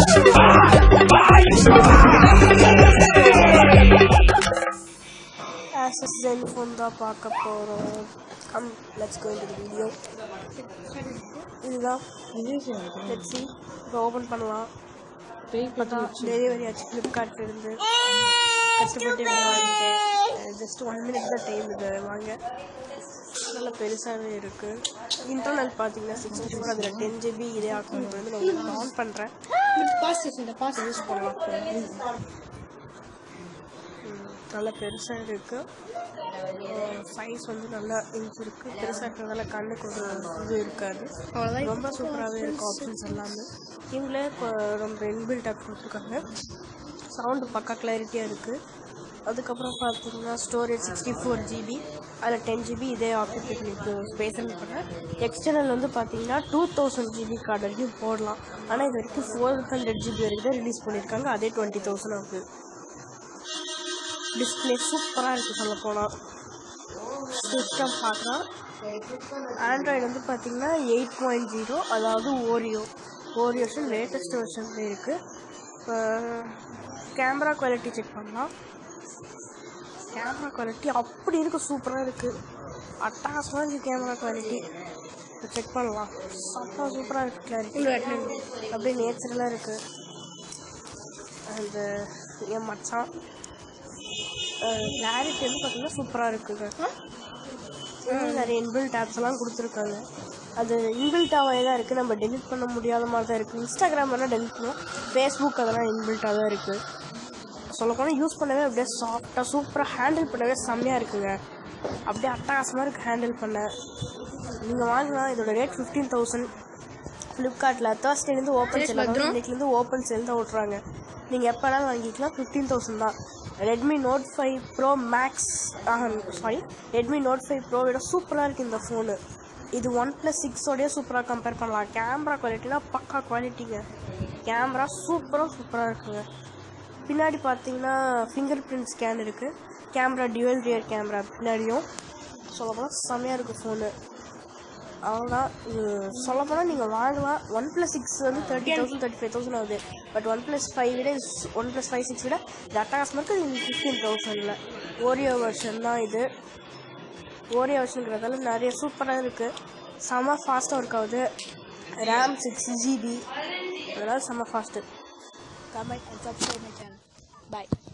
Asus ZenFone தான் பார்க்க போகிறோம் கம் லெட்ஸ் கோ இந்த வீடியோ இதுதான் லெட்ஸ் சி இப்போ ஓப்பன் பண்ணலாம் டெலிவரி ஆச்சு ஃப்ளிப்கார்ட் இருந்து கஷ்டப்பட்டு இதை வாங்கிட்டேன் ஜஸ்ட் ஒன் மினிட் தான் டைம் இது வாங்க நல்ல பெருசாகவே இருக்குது இன்டர்னல் பார்த்தீங்கன்னா சிக்ஸ்டி ஃபோர் அதில் டென் ஜிபி இதே ஆக்கணும் வந்து நான் உங்களுக்கு ஆன் பண்ணுறேன் யூஸ் பண்ணலாம் ம், நல்ல பெருசாக இருக்குது சைஸ் வந்து நல்லா இது இருக்குது பெருசாக இருக்கிறதால கண்ணுக்கு ஒரு இது இருக்காது ரொம்ப சூப்பராகவே இருக்கும் ஆப்ஷன்ஸ் எல்லாமே இவங்களே இப்போ ரொம்ப இன்பில்ட்டாக கொடுத்துருக்காங்க சவுண்டு பக்கா கிளாரிட்டியாக இருக்குது அதுக்கப்புறம் பார்த்தீங்கன்னா ஸ்டோரேஜ் சிக்ஸ்டி ஃபோர் ஜிபி அதில் டென் ஜிபி இதே ஆக்கியபிலிட்டி ஸ்பேஸ் பண்ணேன் எக்ஸ்டர்னல் வந்து பார்த்தீங்கன்னா டூ தௌசண்ட் ஜிபி கார்டு வரைக்கும் போடலாம் ஆனால் இது வரைக்கும் ஃபோர் ஹண்ட்ரட் ஜிபி வரைக்கும் தான் ரிலீஸ் பண்ணியிருக்காங்க அதே டுவெண்ட்டி தௌசண்ட் ஆகுது டிஸ்பிளே சூப்பராக இருக்குது சொல்ல போனால் சிஸ்டம் பார்க்கலாம் ஆண்ட்ராய்டு வந்து பார்த்தீங்கன்னா எயிட் பாயிண்ட் ஜீரோ அதாவது ஓரியோ ஓரியோ வெர்ஷன் லேட்டஸ்ட் வெர்ஷன்ல இருக்குது இப்போ கேமரா குவாலிட்டி செக் பண்ணலாம் கேமரா குவாலிட்டி அப்படி இருக்குது சூப்பராக இருக்குது அட்டகாசமாக இருக்குது கேமரா குவாலிட்டி இப்போ செக் பண்ணலாம் சப்பா சூப்பராக இருக்குது கிளாரிட்டி அப்படியே நேச்சுரலாக இருக்குது அந்த என் மச்சான் கிளாரிட்டி வந்து பார்த்தீங்கன்னா சூப்பராக இருக்குங்க இன்னும் நிறைய இன்பில்ட் ஆப்ஸ் எல்லாம் கொடுத்துருக்காங்க அது இன்பில்ட்டாகவே தான் இருக்குது நம்ம டெலிட் பண்ண முடியாத மாதிரி தான் இருக்குது இன்ஸ்டாகிராம் வேணால் டெலிட் பண்ணுவோம் ஃபேஸ்புக் அதெல்லாம் இன்பில்ட்டாக தான் இருக்குது சொல்லப்போனால் யூஸ் பண்ணவே அப்படியே சாஃப்டாக சூப்பராக ஹேண்டில் பண்ணவே செம்மையாக இருக்குங்க அப்படியே அட்டகாசமாக இருக்குது ஹேண்டில் பண்ண நீங்கள் வாங்கலாம் இதோட ரேட் ஃபிஃப்டீன் தௌசண்ட் ஃப்ளிப்கார்ட்டில் தேர்ஸ்டேலேருந்து ஓப்பன் சேல் இன்னைக்குலேருந்து ஓப்பன் சேல் தான் ஓட்டுறாங்க நீங்கள் எப்போ வேணாலும் வாங்கிக்கலாம் ஃபிஃப்டீன் தௌசண்ட் தான் Redmi Note five Pro Max sorry Redmi Note five Pro விட சூப்பராக இருக்குது இந்த ஃபோனு இது ஒன் ப்ளஸ் சிக்ஸோடய சூப்பராக கம்பேர் பண்ணலாம் கேமரா குவாலிட்டினா பக்கா குவாலிட்டிங்க கேமரா சூப்பராக சூப்பராக இருக்குங்க பின்னாடி பார்த்தீங்கன்னா ஃபிங்கர் பிரிண்ட் ஸ்கேன் இருக்குது கேமரா டியூவல் ரியர் கேமரா பின்னாடியும் சொல்லப்போனால் செம்மையாக இருக்குது ஃபோனு அவ்வளோதான் இது சொல்லப்போனால் நீங்கள் வாங்கலாம் ஒன் ப்ளஸ் சிக்ஸ் வந்து thirty thousand thirty five thousand ஆகுது பட் ஒன் ப்ளஸ் ஃபைவ் விட ஒன் ப்ளஸ் ஃபைவ் சிக்ஸ் விட இது அட்டகாசமாக இருக்குது இது ஃபிஃப்டீன் தௌசண்டில் ஓரியோ வெர்ஷன் தான் இது ஓரியோ வெர்ஷனுங்கிறதால நிறைய சூப்பராக இருக்குது செம்ம ஃபாஸ்ட்டாக ஒர்க் ஆகுது ரேம் சிக்ஸ் ஜிபி அதனால் செம்ம fast comment and subscribe my channel. Bye.